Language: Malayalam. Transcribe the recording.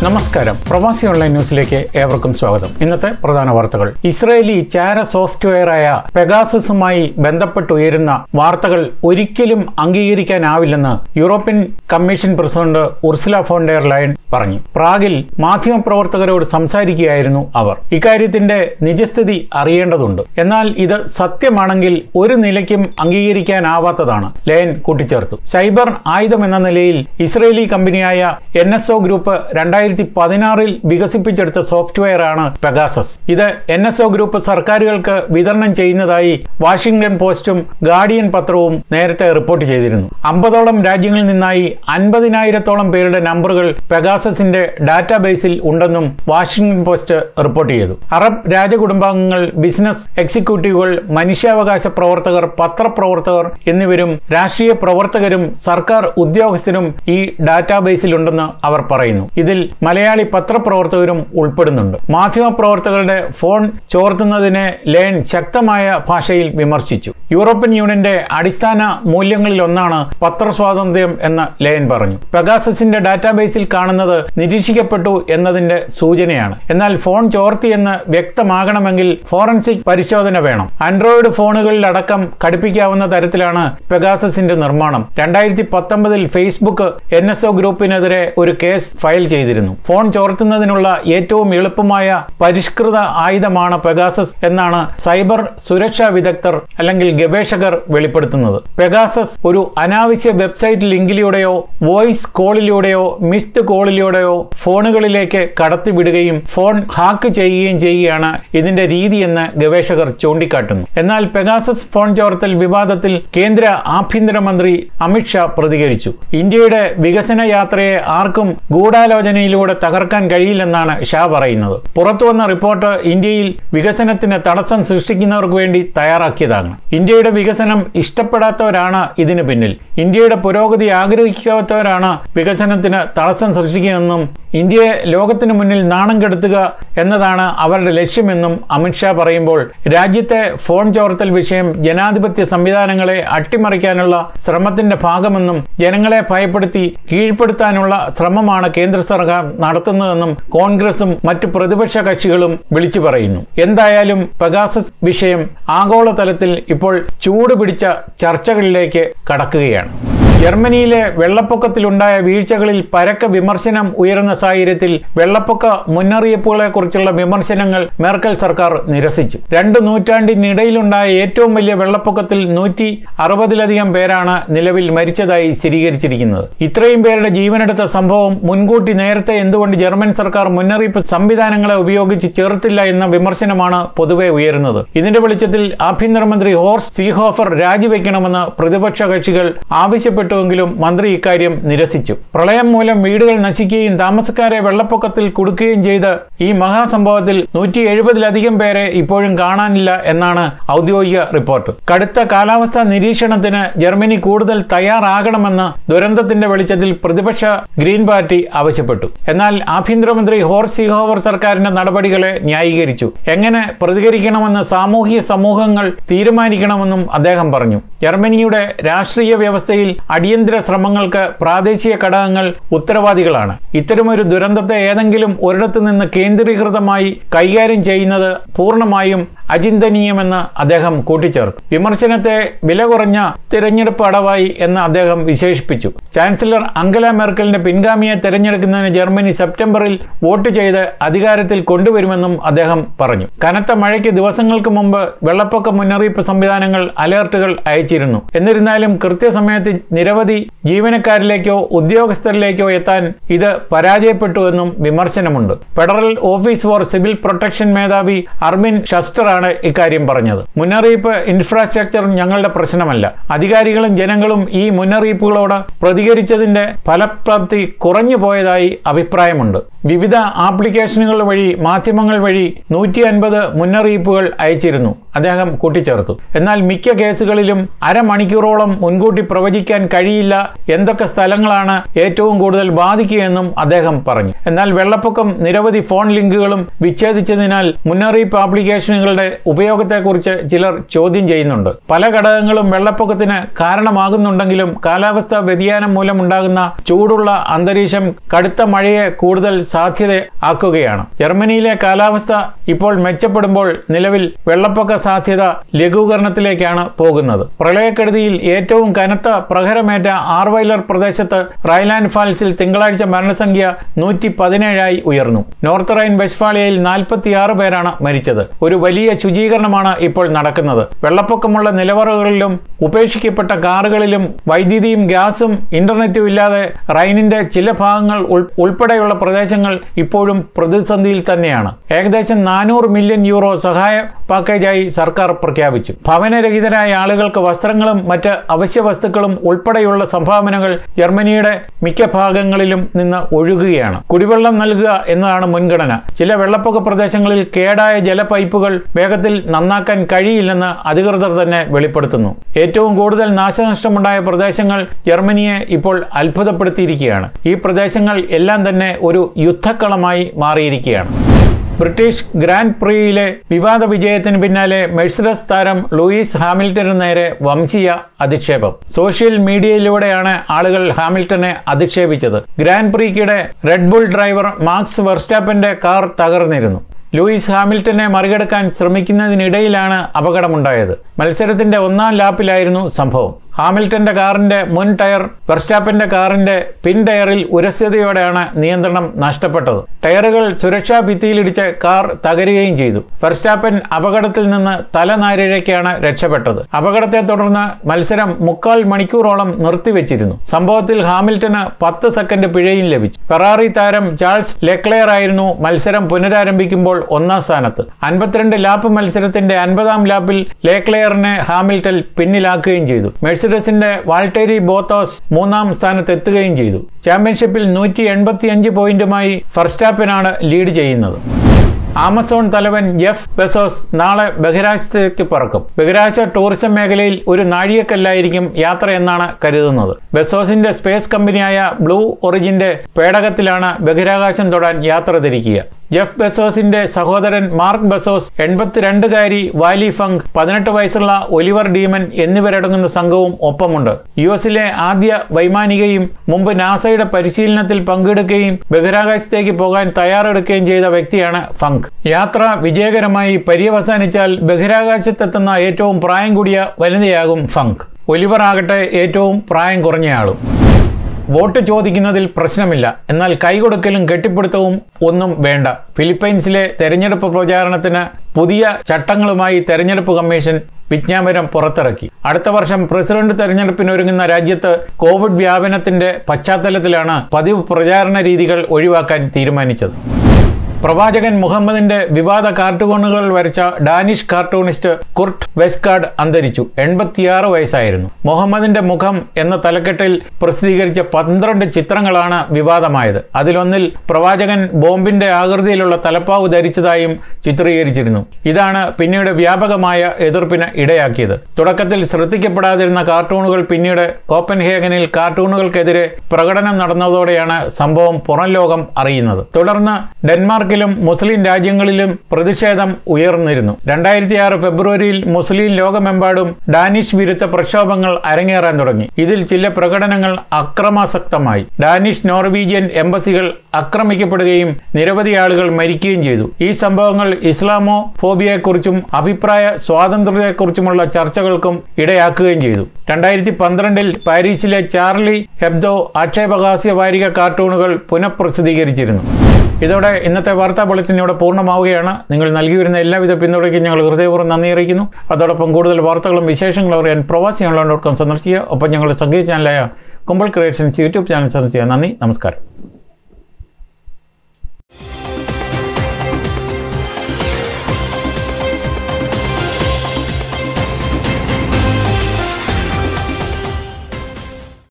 നമസ്കാരം പ്രവാസി ഓൺലൈൻ ന്യൂസിലേക്ക് ഏവർക്കും സ്വാഗതം ഇന്നത്തെ പ്രധാന വാർത്തകൾ ഇസ്രയേലി ചാര സോഫ്റ്റ്വെയറായ പെഗാസസുമായി ബന്ധപ്പെട്ടുയരുന്ന വാർത്തകൾ ഒരിക്കലും അംഗീകരിക്കാനാവില്ലെന്ന് European commission president Ursula von der Leyen പറഞ്ഞു പ്രാഗിൽ മാധ്യമപ്രവർത്തകരോട് സംസാരിക്കുകയായിരുന്നു അവർ ഇക്കാര്യത്തിന്റെ നിജസ്ഥിതി അറിയേണ്ടതുണ്ട് എന്നാൽ ഇത് സത്യമാണെങ്കിൽ ഒരു നിലയ്ക്കും അംഗീകരിക്കാനാവാത്തതാണ് ലയൻ കൂട്ടിച്ചേർത്തു സൈബർ ആയുധം എന്ന നിലയിൽ ഇസ്രയേലി കമ്പനിയായ എൻ എസ് ഒ ഗ്രൂപ്പ് രണ്ടായിരത്തി പതിനാറിൽ വികസിപ്പിച്ചെടുത്ത സോഫ്റ്റ്വെയറാണ് പെഗാസസ് ഇത് എൻ എസ് ഒ ഗ്രൂപ്പ് സർക്കാരുകൾക്ക് വിതരണം ചെയ്യുന്നതായി വാഷിംഗ്ടൺ പോസ്റ്റും ഗാർഡിയൻ പത്രവും നേരത്തെ റിപ്പോർട്ട് ചെയ്തിരുന്നു അമ്പതോളം രാജ്യങ്ങളിൽ നിന്നായി അൻപതിനായിരത്തോളം പേരുടെ നമ്പറുകൾ പെഗാസസിന്റെ ഡാറ്റാബേസിൽ ഉണ്ടെന്നും വാഷിംഗ്ടൺ പോസ്റ്റ് റിപ്പോർട്ട് ചെയ്തു അറബ് രാജകുടുംബാംഗങ്ങൾ ബിസിനസ് എക്സിക്യൂട്ടീവുകൾ മനുഷ്യാവകാശ പ്രവർത്തകർ പത്രപ്രവർത്തകർ എന്നിവരും രാഷ്ട്രീയ പ്രവർത്തകരും സർക്കാർ ഉദ്യോഗസ്ഥരും ഈ ഡാറ്റാബേസിലുണ്ടെന്ന് അവർ പറയുന്നു ഇതിൽ മലയാളി പത്രപ്രവർത്തകരും ഉൾപ്പെടുന്നുണ്ട് മാധ്യമപ്രവർത്തകരുടെ ഫോൺ ചോർത്തുന്നതിനെ ലേൺ ശക്തമായ ഭാഷയിൽ വിമർശിച്ചു യൂറോപ്യൻ യൂണിയന്റെ അടിസ്ഥാന മൂല്യങ്ങളിലൊന്നാണ് പത്രസ്വാതന്ത്ര്യം എന്ന് ലേൻ പറഞ്ഞു പെഗാസസിന്റെ ഡാറ്റാബേസിൽ കാണുന്നത് നിരീക്ഷിക്കപ്പെട്ടു എന്നതിന്റെ സൂചനയാണ് എന്നാൽ ഫോൺ ചോർത്തിയെന്ന് വ്യക്തമാകണമെങ്കിൽ ഫോറൻസിക് പരിശോധന വേണം ആൻഡ്രോയിഡ് ഫോണുകളിലടക്കം ഘടിപ്പിക്കാവുന്ന തരത്തിലാണ് പെഗാസസിന്റെ നിർമ്മാണം രണ്ടായിരത്തി പത്തൊമ്പതിൽ ഫേസ്ബുക്ക് എൻ എസ് ഒ ഗ്രൂപ്പിനെതിരെ ഒരു കേസ് ഫയൽ ചെയ്തിരുന്നു ഫോൺ ചോർത്തുന്നതിനുള്ള ഏറ്റവും എളുപ്പമായ പരിഷ്കൃത ആയുധമാണ് പെഗാസസ് എന്നാണ് സൈബർ സുരക്ഷാ വിദഗ്ധർ അല്ലെങ്കിൽ ഗവേഷകർ വെളിപ്പെടുത്തുന്നത് പെഗാസസ് ഒരു അനാവശ്യ വെബ്സൈറ്റ് ലിങ്കിലൂടെയോ വോയിസ് കോളിലൂടെയോ മിസ്ഡ് കോളിലൂടെയോ ഫോണുകളിലേക്ക് കടത്തിവിടുകയും ഫോൺ ഹാക്ക് ചെയ്യുകയും ചെയ്യുകയാണ് ഇതിന്റെ രീതിയെന്ന് ഗവേഷകർ ചൂണ്ടിക്കാട്ടുന്നു എന്നാൽ പെഗാസസ് ഫോൺ ചോർത്തൽ വിവാദത്തിൽ കേന്ദ്ര ആഭ്യന്തരമന്ത്രി അമിത്ഷാ പ്രതികരിച്ചു ഇന്ത്യയുടെ വികസന യാത്രയെ ആർക്കും ഗൂഢാലോചനയിലൂടെ തകർക്കാൻ കഴിയില്ലെന്നാണ് ഷാ പറയുന്നത് പുറത്തുവന്ന റിപ്പോർട്ട് ഇന്ത്യയിൽ വികസനത്തിന് തടസ്സം സൃഷ്ടിക്കുന്നവർക്ക് വേണ്ടി തയ്യാറാക്കിയതാണ് ഇന്ത്യയുടെ വികസനം ഇഷ്ടപ്പെടാത്തവരാണ് ഇതിന് പിന്നിൽ ഇന്ത്യയുടെ പുരോഗതി ആഗ്രഹിക്കാത്തവരാണ് വികസനത്തിന് തടസ്സം സൃഷ്ടിക്കുന്നതെന്നും ഇന്ത്യയെ ലോകത്തിന് മുന്നിൽ നാണം കെടുത്തുക എന്നതാണ് അവരുടെ ലക്ഷ്യമെന്നും അമിത്ഷാ പറയുമ്പോൾ രാജ്യത്തെ ഫോൺ ചോർത്തൽ വിഷയം ജനാധിപത്യ സംവിധാനങ്ങളെ അട്ടിമറിക്കാനുള്ള ശ്രമത്തിന്റെ ഭാഗമെന്നും ജനങ്ങളെ ഭയപ്പെടുത്തി കീഴ്പ്പെടുത്താനുള്ള ശ്രമമാണ് കേന്ദ്ര സർക്കാർ നടത്തുന്നതെന്നും കോൺഗ്രസും മറ്റു പ്രതിപക്ഷ കക്ഷികളും വിളിച്ചു പറയുന്നു എന്തായാലും പെഗാസസ് വിഷയം ആഗോളതലത്തിൽ ഇപ്പോൾ ചൂടുപിടിച്ച ചർച്ചകളിലേക്ക് കടക്കുകയാണ് ജർമ്മനിയിലെ വെള്ളപ്പൊക്കത്തിലുണ്ടായ വീഴ്ചകളിൽ പരക്ക വിമർശനം ഉയർന്ന സാഹചര്യത്തിൽ വെള്ളപ്പൊക്ക മുന്നറിയിപ്പുകളെക്കുറിച്ചുള്ള വിമർശനങ്ങൾ മേർക്കൽ സർക്കാർ നിരസിച്ചു രണ്ട് നൂറ്റാണ്ടിനിടയിലുണ്ടായ ഏറ്റവും വലിയ വെള്ളപ്പൊക്കത്തിൽ നൂറ്റി അറുപതിലധികം പേരാണ് നിലവിൽ മരിച്ചതായി സ്ഥിരീകരിച്ചിരിക്കുന്നത് ഇത്രയും പേരുടെ ജീവനെടുത്ത സംഭവം മുൻകൂട്ടി നേരത്തെ എന്തുകൊണ്ട് ജർമ്മൻ സർക്കാർ മുന്നറിയിപ്പ് സംവിധാനങ്ങളെ ഉപയോഗിച്ച് ചേർത്തില്ല എന്ന വിമർശനമാണ് പൊതുവെ ഉയരുന്നത് ഇതിന്റെ വെളിച്ചത്തിൽ ആഭ്യന്തരമന്ത്രി ഹോർസ് സീഹോഫർ രാജിവെക്കണമെന്ന് പ്രതിപക്ഷ കക്ഷികൾ ആവശ്യപ്പെട്ടുവെങ്കിലും മന്ത്രി ഇക്കാര്യം നിരസിച്ചു പ്രളയം മൂലം വീടുകൾ നശിക്കുകയും താമസക്കാരെ വെള്ളപ്പൊക്കത്തിൽ കുടുക്കുകയും ചെയ്ത ഈ മഹാസംഭവത്തിൽ നൂറ്റി എഴുപതിലധികം പേരെ ഇപ്പോഴും കാണാനില്ല എന്നാണ് ഔദ്യോഗിക റിപ്പോർട്ട് കടുത്ത കാലാവസ്ഥാ നിരീക്ഷണത്തിന് ജർമ്മനി കൂടുതൽ തയ്യാറാകണമെന്ന് ദുരന്തത്തിന്റെ വെളിച്ചത്തിൽ പ്രതിപക്ഷ ഗ്രീൻ പാർട്ടി ആവശ്യപ്പെട്ടു എന്നാൽ ആഭ്യന്തരമന്ത്രി ഹോർസ് സിഹോവർ സർക്കാരിന്റെ നടപടികളെ ന്യായീകരിച്ചു എങ്ങനെ പ്രതികരിക്കണമെന്ന് സാമൂഹിക സമൂഹങ്ങൾ തീരുമാനിക്കണമെന്നും അദ്ദേഹം പറഞ്ഞു ജർമ്മനിയുടെ രാഷ്ട്രീയ വ്യവസ്ഥയിൽ അടിയന്തര ശ്രമങ്ങൾക്ക് പ്രാദേശിക ഘടകങ്ങൾ ഉത്തരവാദികളാണ് ഇത്തരമൊരു ദുരന്തത്തെ ഏതെങ്കിലും ഒരിടത്തു നിന്ന് കേന്ദ്രീകൃതമായി കൈകാര്യം ചെയ്യുന്നത് പൂർണ്ണമായും അചിന്തനീയമെന്ന് അദ്ദേഹം കൂട്ടിച്ചേർത്തു വിമർശനത്തെ വില കുറഞ്ഞ തിരഞ്ഞെടുപ്പ് അടവായി എന്ന് അദ്ദേഹം വിശേഷിപ്പിച്ചു ചാൻസലർ അങ്കല മെർക്കലിന്റെ പിൻഗാമിയെ തെരഞ്ഞെടുക്കുന്നതിന് ജർമ്മനി സെപ്റ്റംബറിൽ വോട്ട് ചെയ്ത് അധികാരത്തിൽ കൊണ്ടുവരുമെന്നും അദ്ദേഹം പറഞ്ഞു കനത്ത മഴയ്ക്ക് ദിവസങ്ങൾക്ക് മുമ്പ് വെള്ളപ്പൊക്ക മുന്നറിയിപ്പ് സംവിധാനങ്ങൾ അലേർട്ടുകൾ അയച്ചിരുന്നു എന്നിരുന്നാലും കൃത്യസമയത്ത് നിരവധി ജീവനക്കാരിലേക്കോ ഉദ്യോഗസ്ഥരിലേക്കോ എത്താൻ ഇത് പരാജയപ്പെട്ടുവെന്നും വിമർശനമുണ്ട് federal office for civil protection മേധാവി അർമിൻ ഷസ്റ്ററാണ് ഇക്കാര്യം പറഞ്ഞത് മുന്നറിയിപ്പ് ഇൻഫ്രാസ്ട്രക്ചർ ഞങ്ങളുടെ പ്രശ്നമല്ല അധികാരികളും ജനങ്ങളും ഈ മുന്നറിയിപ്പുകളോട് പ്രതികരിച്ചതിന്റെ ഫലപ്രാപ്തി കുറഞ്ഞു പോയതായി അഭിപ്രായമുണ്ട് വിവിധ ആപ്ലിക്കേഷനുകൾ വഴി മാധ്യമങ്ങൾ വഴി നൂറ്റി അൻപത് മുന്നറിയിപ്പുകൾ അയച്ചിരുന്നു അദ്ദേഹം കൂട്ടിച്ചേർത്തു എന്നാൽ മിക്ക കേസുകളിലും അരമണിക്കൂറോളം മുൻകൂട്ടി പ്രവചിക്കാൻ കഴിയില്ല എന്തൊക്കെ സ്ഥലങ്ങളാണ് ഏറ്റവും കൂടുതൽ ബാധിക്കുകയെന്നും അദ്ദേഹം പറഞ്ഞു എന്നാൽ വെള്ളപ്പൊക്കം നിരവധി ഫോൺ ലിങ്കുകളും വിച്ഛേദിച്ചതിനാൽ മുന്നറിയിപ്പ് ആപ്ലിക്കേഷനുകളുടെ ഉപയോഗത്തെക്കുറിച്ച് ചിലർ ചോദ്യം ചെയ്യുന്നുണ്ട് പല ഘടകങ്ങളും വെള്ളപ്പൊക്കത്തിന് കാരണമാകുന്നുണ്ടെങ്കിലും കാലാവസ്ഥാ വ്യതിയാനം മൂലമുണ്ടാകുന്ന ചൂടുള്ള അന്തരീക്ഷം കടുത്ത മഴയെ കൂടുതൽ സാധ്യത ആക്കുകയാണ് ജർമ്മനിയിലെ കാലാവസ്ഥ ഇപ്പോൾ മെച്ചപ്പെടുമ്പോൾ നിലവിൽ വെള്ളപ്പൊക്ക സാധ്യത ലഘൂകരണത്തിലേക്കാണ് പോകുന്നത് പ്രളയക്കെടുതിയിൽ ഏറ്റവും കനത്ത പ്രഹരമേറ്റ ആർവൈലർ പ്രദേശത്ത് റൈലാൻഡ് ഫാൽസിൽ തിങ്കളാഴ്ച മരണസംഖ്യ നൂറ്റി പതിനേഴായി ഉയർന്നു നോർത്ത് റൈൻ വെസ്റ്റ്ഫാളിയയിൽ നാൽപ്പത്തിയാറ് പേരാണ് മരിച്ചത് ഒരു വലിയ ശുചീകരണമാണ് ഇപ്പോൾ നടക്കുന്നത് വെള്ളപ്പൊക്കമുള്ള നിലവറകളിലും ഉപേക്ഷിക്കപ്പെട്ട കാറുകളിലും വൈദ്യുതിയും ഗ്യാസും ഇന്റർനെറ്റും ഇല്ലാതെ റൈനിന്റെ ചില ഭാഗങ്ങൾ ഉൾ- ഉൾപ്പെടെയുള്ള പ്രദേശങ്ങൾ ഇപ്പോഴും പ്രതിസന്ധിയിൽ തന്നെയാണ് ഏകദേശം നാനൂറ് മില്യൺ യൂറോ സഹായ പാക്കേജായി സർക്കാർ പ്രഖ്യാപിച്ചു ഭവനരഹിതരായ ആളുകൾക്ക് വസ്ത്രങ്ങളും മറ്റ് അവശ്യ വസ്തുക്കളും ഉൾപ്പെടെയുള്ള സംഭാവനകൾ ജർമ്മനിയുടെ മിക്ക ഭാഗങ്ങളിലും നിന്ന് ഒഴുകുകയാണ് കുടിവെള്ളം നൽകുക എന്നതാണ് മുൻഗണന ചില വെള്ളപ്പൊക്ക പ്രദേശങ്ങളിൽ കേടായ ജലപൈപ്പുകൾ വേഗത്തിൽ നന്നാക്കാൻ കഴിയില്ലെന്ന് അധികൃതർ തന്നെ വെളിപ്പെടുത്തുന്നു ഏറ്റവും കൂടുതൽ നാശനഷ്ടമുണ്ടായ പ്രദേശങ്ങൾ ജർമ്മനിയെ ഇപ്പോൾ അത്ഭുതപ്പെടുത്തിയിരിക്കുകയാണ് ഈ പ്രദേശങ്ങൾ എല്ലാം തന്നെ ഒരു യുദ്ധക്കളമായി മാറിയിരിക്കുകയാണ് ബ്രിട്ടീഷ് ഗ്രാൻഡ് പ്രീയിലെ വിവാദ വിജയത്തിന് പിന്നാലെ മെഴ്സിഡസ് താരം ലൂയിസ് ഹാമിൽട്ടന് നേരെ വംശീയ അധിക്ഷേപം സോഷ്യൽ മീഡിയയിലൂടെയാണ് ആളുകൾ ഹാമിൽട്ടനെ അധിക്ഷേപിച്ചത് ഗ്രാൻഡ് പ്രീക്കിടെ റെഡ് ബുൾ ഡ്രൈവർ മാക്സ് വെർസ്റ്റാപ്പന്റെ കാർ തകർന്നിരുന്നു ലൂയിസ് ഹാമിൽട്ടനെ മറികടക്കാൻ ശ്രമിക്കുന്നതിനിടയിലാണ് അപകടമുണ്ടായത് മത്സരത്തിന്റെ ഒന്നാം ലാപ്പിലായിരുന്നു സംഭവം ഹാമിൽട്ടന്റെ കാറിന്റെ മുൻ ടയർ വെർസ്റ്റാപ്പന്റെ കാറിന്റെ പിൻ ടയറിൽ ഉരസ്യതയോടെയാണ് നിയന്ത്രണം നഷ്ടപ്പെട്ടത് ടയറുകൾ സുരക്ഷാ ഭിത്തിയിലിടിച്ച് കാർ തകരുകയും ചെയ്തു വെർസ്റ്റാപ്പൻ അപകടത്തിൽ നിന്ന് തലനാരിഴയ്ക്കാണ് രക്ഷപ്പെട്ടത് അപകടത്തെ തുടർന്ന് മത്സരം മുക്കാൽ മണിക്കൂറോളം നിർത്തിവെച്ചിരുന്നു സംഭവത്തിൽ ഹാമിൽട്ടന് പത്ത് സെക്കൻഡ് പിഴയും ലഭിച്ചു ഫെറാറി താരം ചാൾസ് ലെക്ലെയർ ആയിരുന്നു മത്സരം പുനരാരംഭിക്കുമ്പോൾ ഒന്നാം സ്ഥാനത്ത് അൻപത്തിരണ്ട് ലാപ്പ് മത്സരത്തിന്റെ അൻപതാം ലാപ്പിൽ ലേക്ലെയറിനെ ഹാമിൽട്ടൺ പിന്നിലാക്കുകയും ചെയ്തു മെഴ്സിഡസിന്റെ വാൾട്ടേരി ബോത്തോസ് മൂന്നാം സ്ഥാനത്ത് എത്തുകയും ചെയ്തു ചാമ്പ്യൻഷിപ്പിൽ നൂറ്റി എൺപത്തിയഞ്ച് പോയിന്റുമായി ഫർസ്റ്റാപ്പിനാണ് ലീഡ് ചെയ്യുന്നത് ആമസോൺ തലവൻ ജെഫ് ബെസോസ് നാളെ ബഹിരാകാശത്തേക്ക് പറക്കും ബഹിരാകാശ ടൂറിസം മേഖലയിൽ ഒരു നാഴികക്കല്ലായിരിക്കും യാത്ര എന്നാണ് കരുതുന്നത് ബെസോസിന്റെ സ്പേസ് കമ്പനിയായ ബ്ലൂ ഒറിജിന്റെ പേടകത്തിലാണ് ബഹിരാകാശം തൊടാൻ യാത്ര തിരിക്കുക ജെഫ് ബെസോസിന്റെ സഹോദരൻ മാർക്ക് ബെസോസ് എൺപത്തിരണ്ടുകാരി വാലി ഫങ്ക് പതിനെട്ട് വയസ്സുള്ള ഒലിവർ ഡീമൻ എന്നിവരടങ്ങുന്ന സംഘവും ഒപ്പമുണ്ട് യു എസിലെ ആദ്യ വൈമാനികയും മുമ്പ് നാസയുടെ പരിശീലനത്തിൽ പങ്കെടുക്കുകയും ബഹിരാകാശത്തേക്ക് പോകാൻ തയ്യാറെടുക്കുകയും ചെയ്ത വ്യക്തിയാണ് ഫങ്ക് യാത്ര വിജയകരമായി പര്യവസാനിച്ചാൽ ബഹിരാകാശത്തെത്തുന്ന ഏറ്റവും പ്രായം കൂടിയ വനിതയാകും ഫങ്ക് ഒലിവർ ആകട്ടെ ഏറ്റവും പ്രായം കുറഞ്ഞയാളും വോട്ട് ചോദിക്കുന്നതിൽ പ്രശ്നമില്ല എന്നാൽ കൈകൊടുക്കലും കെട്ടിപ്പിടുത്തവും ഒന്നും വേണ്ട ഫിലിപ്പൈൻസിലെ തെരഞ്ഞെടുപ്പ് പ്രചാരണത്തിന് പുതിയ ചട്ടങ്ങളുമായി തെരഞ്ഞെടുപ്പ് കമ്മീഷൻ വിജ്ഞാപനം പുറത്തിറക്കി അടുത്ത വർഷം പ്രസിഡന്റ് തെരഞ്ഞെടുപ്പിനൊരുങ്ങുന്ന രാജ്യത്ത് കോവിഡ് വ്യാപനത്തിന്റെ പശ്ചാത്തലത്തിലാണ് പതിവ് പ്രചാരണ രീതികൾ ഒഴിവാക്കാൻ തീരുമാനിച്ചത് പ്രവാചകൻ മുഹമ്മദിന്റെ വിവാദ കാർട്ടൂണുകൾ വരച്ച ഡാനിഷ് കാർട്ടൂണിസ്റ്റ് കുർട്ട് വെസ്കാർഡ് അന്തരിച്ചു എൺപത്തിയാറ് വയസ്സായിരുന്നു മുഹമ്മദിന്റെ മുഖം എന്ന തലക്കെട്ടിൽ പ്രസിദ്ധീകരിച്ച പന്ത്രണ്ട് ചിത്രങ്ങളാണ് വിവാദമായത് അതിലൊന്നിൽ പ്രവാചകൻ ബോംബിന്റെ ആകൃതിയിലുള്ള തലപ്പാവ് ധരിച്ചതായും ചിത്രീകരിച്ചിരുന്നു ഇതാണ് പിന്നീട് വ്യാപകമായ എതിർപ്പിന് ഇടയാക്കിയത് തുടക്കത്തിൽ ശ്രദ്ധിക്കപ്പെടാതിരുന്ന കാർട്ടൂണുകൾ പിന്നീട് കോപ്പൻഹേഗനിൽ കാർട്ടൂണുകൾക്കെതിരെ പ്രകടനം നടന്നതോടെയാണ് സംഭവം പുറം ലോകം അറിയുന്നത് തുടർന്ന് ഡെൻമാർക്കിലും മുസ്ലിം രാജ്യങ്ങളിലും പ്രതിഷേധം ഉയർന്നിരുന്നു രണ്ടായിരത്തി ആറ് ഫെബ്രുവരിയിൽ മുസ്ലിം ലോകമെമ്പാടും ഡാനിഷ് വിരുദ്ധ പ്രക്ഷോഭങ്ങൾ അരങ്ങേറാൻ തുടങ്ങി ഇതിൽ ചില പ്രകടനങ്ങൾ അക്രമാസക്തമായി ഡാനിഷ് നോർവീജിയൻ എംബസികൾ ആക്രമിക്കപ്പെടുകയും നിരവധി ആളുകൾ മരിക്കുകയും ചെയ്തു ഈ സംഭവങ്ങൾ ഇസ്ലാമോ ഫോബിയയെക്കുറിച്ചും അഭിപ്രായ സ്വാതന്ത്ര്യത്തെക്കുറിച്ചുമുള്ള ചർച്ചകൾക്കും ഇടയാക്കുകയും ചെയ്തു രണ്ടായിരത്തി പന്ത്രണ്ടിൽ പാരീസിലെ ചാർലി ഹെബ്ദോ ആക്ഷേപഹാസ്യ വാരിക കാർട്ടൂണുകൾ പുനഃപ്രസിദ്ധീകരിച്ചിരുന്നു ഇതോടെ ഇന്നത്തെ വാർത്താ ബുള്ളറ്റിൻ ഇവിടെ പൂർണ്ണമാവുകയാണ് നിങ്ങൾ നൽകി വരുന്ന എല്ലാവിധ പിന്തുണയ്ക്കും ഞങ്ങൾ ഹൃദയപൂർവ്വം നന്ദി അറിയിക്കുന്നു അതോടൊപ്പം കൂടുതൽ വാർത്തകളും വിശേഷങ്ങളും അറിയാൻ പ്രവാസി ഓൺലൈൻ ഡോട്ട് കോം സന്ദർശിക്കുക ഒപ്പം ഞങ്ങളുടെ സംഗീത ചാനലായ കുമ്പൾ ക്രിയേഷൻസ് യൂട്യൂബ് ചാനൽ സന്ദർശിക്കുക നന്ദി നമസ്കാരം